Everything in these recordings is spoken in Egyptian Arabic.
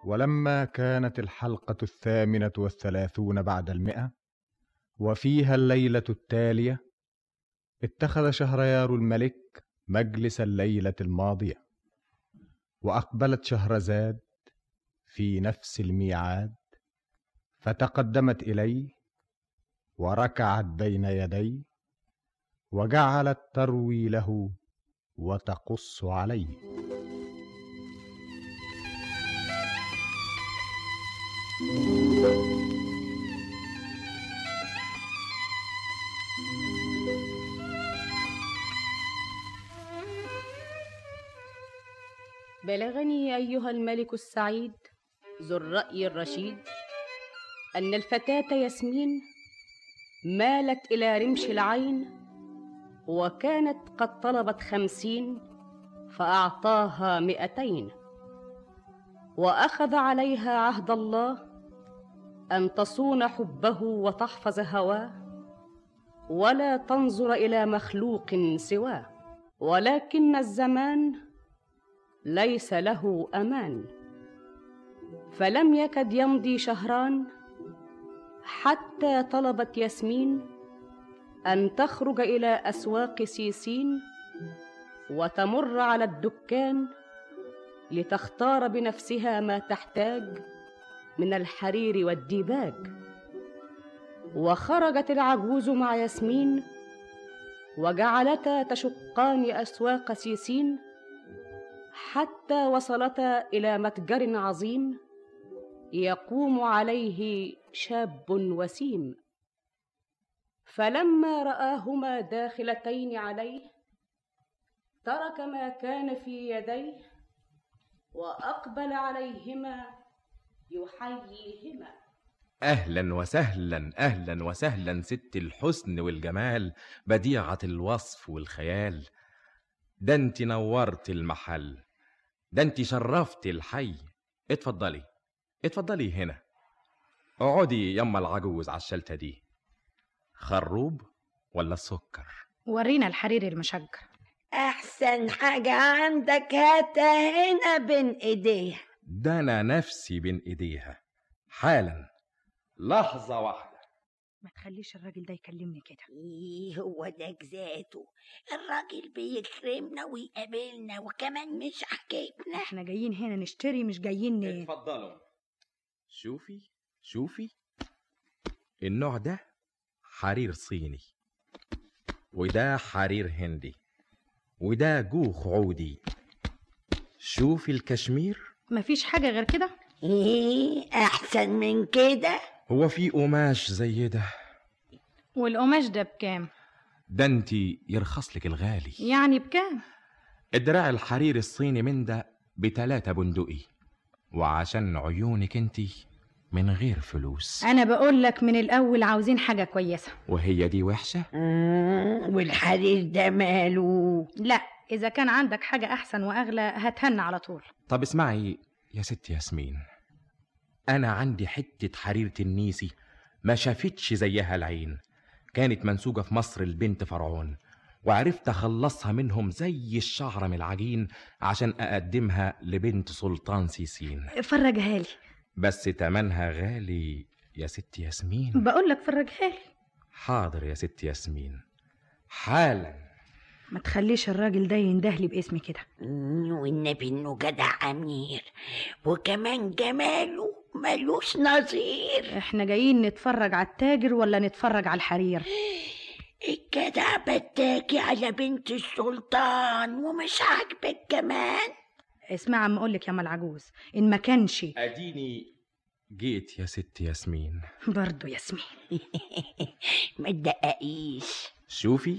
ولما كانت الحلقة الثامنة والثلاثون بعد المئة وفيها الليلة التالية اتخذ شهريار الملك مجلس الليلة الماضية وأقبلت شهرزاد في نفس الميعاد فتقدمت إليه وركعت بين يديه وجعلت تروي له وتقص عليه بلغني أيها الملك السعيد ذو الرأي الرشيد أن الفتاة ياسمين مالت إلى رمش العين وكانت قد طلبت خمسين فأعطاها مئتين وأخذ عليها عهد الله أن تصون حبه وتحفظ هواه ولا تنظر إلى مخلوق سواه ولكن الزمان ليس له امان فلم يكد يمضي شهران حتى طلبت ياسمين ان تخرج الى اسواق سيسين وتمر على الدكان لتختار بنفسها ما تحتاج من الحرير والديباج وخرجت العجوز مع ياسمين وجعلتا تشقان اسواق سيسين حتى وصلتا الى متجر عظيم يقوم عليه شاب وسيم فلما راهما داخلتين عليه ترك ما كان في يديه واقبل عليهما يحييهما اهلا وسهلا اهلا وسهلا ست الحسن والجمال بديعه الوصف والخيال ده انت نورت المحل ده انت شرفت الحي اتفضلي اتفضلي هنا اقعدي يما العجوز على الشلتة دي خروب ولا السكر ورينا الحرير المشجر احسن حاجة عندك هاتها هنا بين ايديها ده انا نفسي بين ايديها حالا لحظة واحدة ما تخليش الراجل ده يكلمني كده ايه هو ده ذاته الراجل بيكرمنا ويقابلنا وكمان مش عاجبنا احنا جايين هنا نشتري مش جايين ن... اتفضلوا شوفي شوفي النوع ده حرير صيني وده حرير هندي وده جوخ عودي شوفي الكشمير مفيش حاجة غير كده ايه احسن من كده هو في قماش زي ده والقماش ده بكام ده انت يرخص لك الغالي يعني بكام الدراع الحرير الصيني من ده بتلاتة بندقي وعشان عيونك انت من غير فلوس انا بقول لك من الاول عاوزين حاجة كويسة وهي دي وحشة مم، والحرير ده ماله لا اذا كان عندك حاجة احسن واغلى هتهن على طول طب اسمعي يا ست ياسمين انا عندي حتة حرير تنيسي ما شافتش زيها العين كانت منسوجة في مصر البنت فرعون وعرفت اخلصها منهم زي الشعرة من العجين عشان اقدمها لبنت سلطان سيسين فرجها لي بس تمنها غالي يا ست ياسمين بقول لك فرجها لي حاضر يا ست ياسمين حالا ما تخليش الراجل ده يندهلي باسمي كده مم، والنبي انه جدع امير وكمان جماله ملوش نظير احنا جايين نتفرج على التاجر ولا نتفرج على الحرير الجدع بتاكي على بنت السلطان ومش عاجبك كمان اسمع عم اقول لك يا ام العجوز ان ما كانش اديني جيت يا ست ياسمين برضه ياسمين ما تدققيش شوفي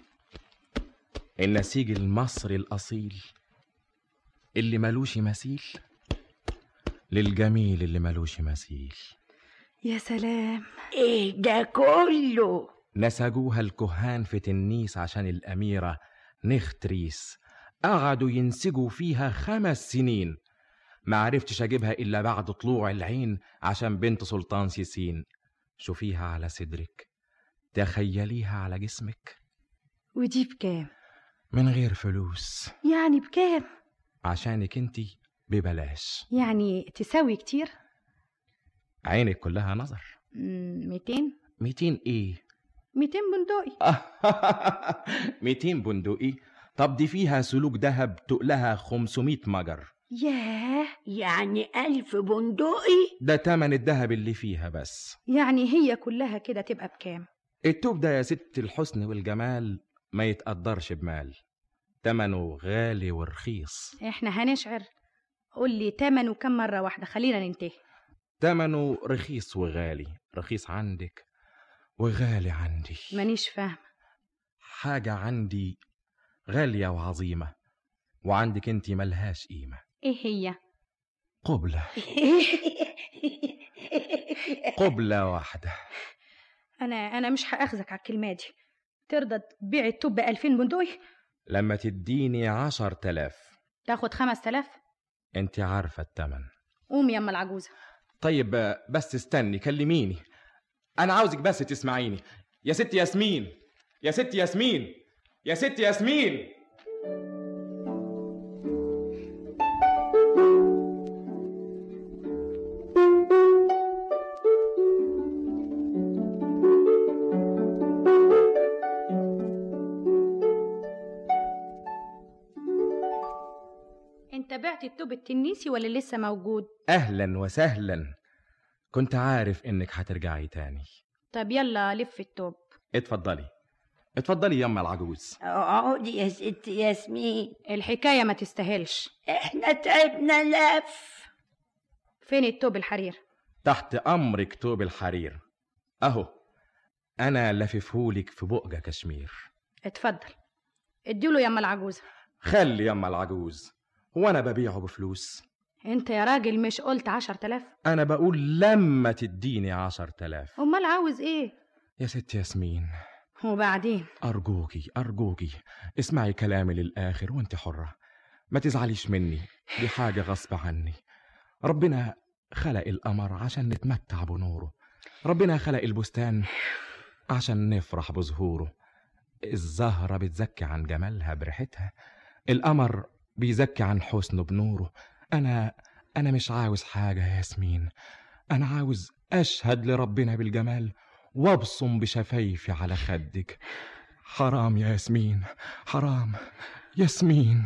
النسيج المصري الأصيل اللي ملوش مثيل للجميل اللي ملوش مثيل يا سلام ايه ده كله نسجوها الكهان في تنيس عشان الأميرة نختريس قعدوا ينسجوا فيها خمس سنين ما عرفتش أجيبها إلا بعد طلوع العين عشان بنت سلطان سيسين شوفيها على صدرك تخيليها على جسمك ودي بكام من غير فلوس يعني بكام عشانك انتي ببلاش يعني تساوي كتير عينك كلها نظر مم، 200 200 ايه 200 بندقي 200 بندقي طب دي فيها سلوك ذهب تقلها 500 مجر ياه يعني ألف بندقي ده تمن الذهب اللي فيها بس يعني هي كلها كده تبقى بكام التوب ده يا ست الحسن والجمال ما يتقدرش بمال تمنه غالي ورخيص احنا هنشعر قول لي تمنه كم مرة واحدة خلينا ننتهي تمنه رخيص وغالي رخيص عندك وغالي عندي مانيش فاهمة حاجة عندي غالية وعظيمة وعندك انت ملهاش قيمة ايه هي قبلة قبلة واحدة انا انا مش هاخذك على الكلمة دي ترضى تبيع التوب ب 2000 بندقي لما تديني عشر تلاف تاخد 5000 انت عارفة التمن قوم يا ام العجوزة طيب آه، بس استني كلميني انا عاوزك بس تسمعيني يا ست ياسمين يا ست ياسمين يا ست ياسمين انت بعت التوب التنيسي ولا لسه موجود اهلا وسهلا كنت عارف انك هترجعي تاني طب يلا لف التوب اتفضلي اتفضلي يما العجوز اقعدي يا ست ياسمين الحكاية ما تستاهلش احنا تعبنا لف فين التوب الحرير تحت امرك توب الحرير اهو انا لففهولك في بقجة كشمير اتفضل اديله يا ام العجوزة خلي يما العجوز هو انا ببيعه بفلوس انت يا راجل مش قلت عشر تلاف انا بقول لما تديني عشر تلاف امال عاوز ايه يا ست ياسمين وبعدين أرجوكي أرجوكي اسمعي كلامي للآخر وانت حرة ما تزعليش مني دي حاجة غصب عني ربنا خلق القمر عشان نتمتع بنوره ربنا خلق البستان عشان نفرح بظهوره الزهرة بتزكي عن جمالها بريحتها القمر بيزكي عن حسنه بنوره أنا أنا مش عاوز حاجة يا ياسمين أنا عاوز أشهد لربنا بالجمال وابصم بشفايفي على خدك حرام يا ياسمين حرام ياسمين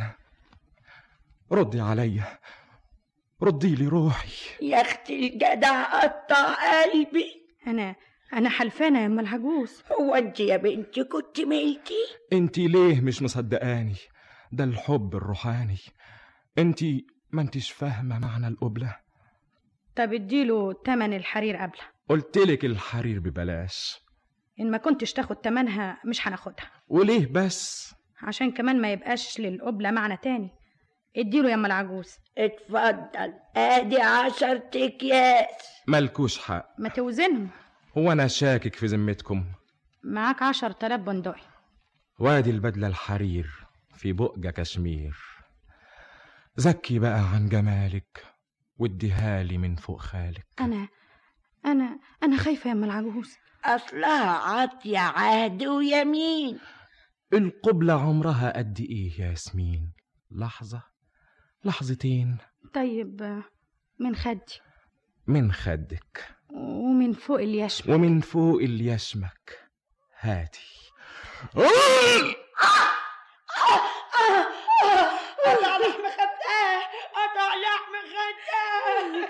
ردي عليا ردي لي روحي يا اختي الجدع قطع قلبي انا انا حلفانة يا ام العجوز هو انت يا بنتي كنت ملتي انت ليه مش مصدقاني ده الحب الروحاني انت ما انتش فاهمة معنى القبلة طب اديله تمن الحرير قبله قلتلك الحرير ببلاش ان ما كنتش تاخد تمنها مش هناخدها وليه بس عشان كمان ما يبقاش للقبلة معنى تاني اديله يا ام العجوز اتفضل ادي عشر اكياس ملكوش حق ما توزنهم هو انا شاكك في ذمتكم معاك عشر تلاف بندقي وادي البدلة الحرير في بقجة كشمير زكي بقى عن جمالك واديها لي من فوق خالك انا انا انا خايفة يا ام العجوز اصلها عاطية عهد ويمين القبلة عمرها قد ايه يا ياسمين لحظة لحظتين طيب آه، من خدي من خدك ومن فوق اليشم ومن فوق اللي يشمك هاتي قطع لحم خداه قطع لحم خداه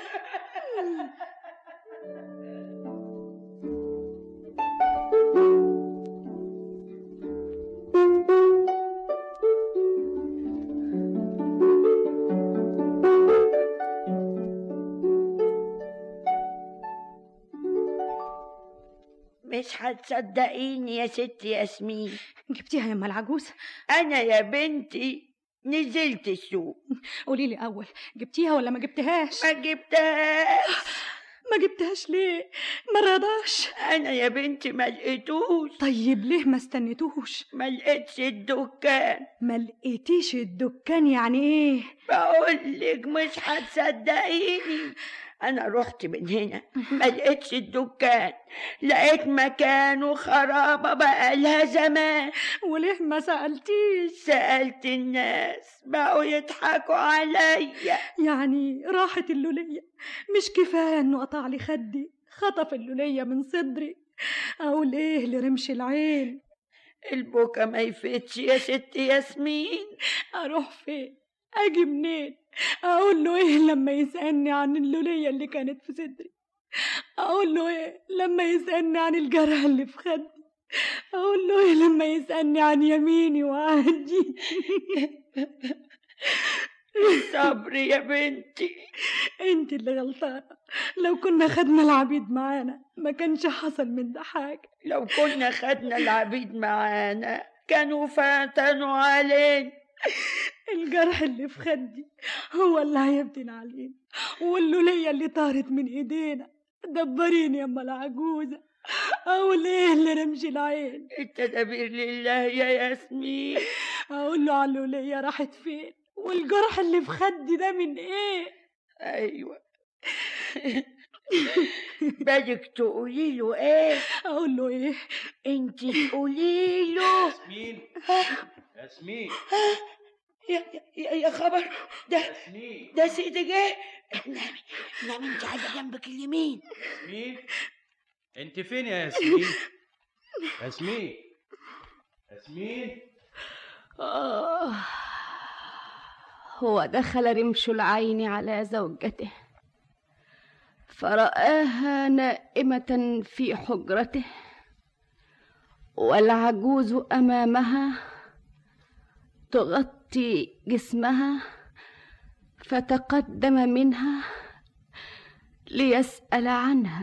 مش هتصدقيني يا ست ياسمين جبتيها يا ام العجوز انا يا بنتي نزلت السوق قولي لي اول جبتيها ولا ما جبتهاش ما جبتهاش ما جبتهاش ليه ما رضاش انا يا بنتي ما لقيتوش طيب ليه ما استنيتوش ما لقيتش الدكان ما لقيتيش الدكان يعني ايه بقول لك مش هتصدقيني انا رحت من هنا ما لقيتش الدكان لقيت مكانه خرابة بقالها زمان وليه ما سألتيش سألت الناس بقوا يضحكوا عليا يعني راحت اللولية مش كفاية انه قطع لي خدي خطف اللولية من صدري اقول ايه لرمش العين البكا ما يفتش يا ست ياسمين اروح فين اجي منين اقول له ايه لما يسالني عن اللوليه اللي كانت في صدري اقول له ايه لما يسالني عن الجرح اللي في خدي اقول له ايه لما يسالني عن يميني وعهدي صبر يا بنتي انت اللي غلطانه لو كنا خدنا العبيد معانا ما كانش حصل من ده حاجه لو كنا خدنا العبيد معانا كانوا فاتنوا علينا الجرح اللي في خدي هو اللي هيبدن علينا واللولية اللي طارت من ايدينا دبريني يا ام العجوزة اقول ايه لرمش العين التدابير لله يا ياسمين اقول له على اللولية راحت فين والجرح اللي في خدي ده من ايه ايوه بدك تقولي له ايه اقول له ايه انت تقولي له ياسمين ياسمين يا, يا, يا خبر ده ياسمين ده سيدي جه نامي نامي انت قاعده جنبك اليمين ياسمين انت فين يا ياسمين ياسمين ياسمين آه هو دخل رمش العين على زوجته فرآها نائمة في حجرته والعجوز أمامها تغطي جسمها فتقدم منها ليسأل عنها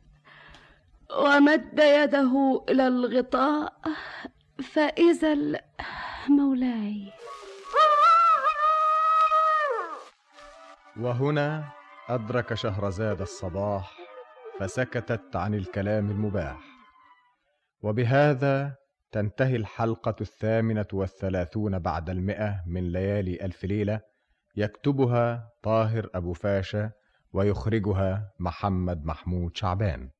ومد يده إلى الغطاء فإذا ال- مولاي وهنا أدرك شهرزاد الصباح فسكتت عن الكلام المباح وبهذا تنتهي الحلقة الثامنة والثلاثون بعد المئة من ليالي ألف ليلة يكتبها طاهر أبو فاشا ويخرجها محمد محمود شعبان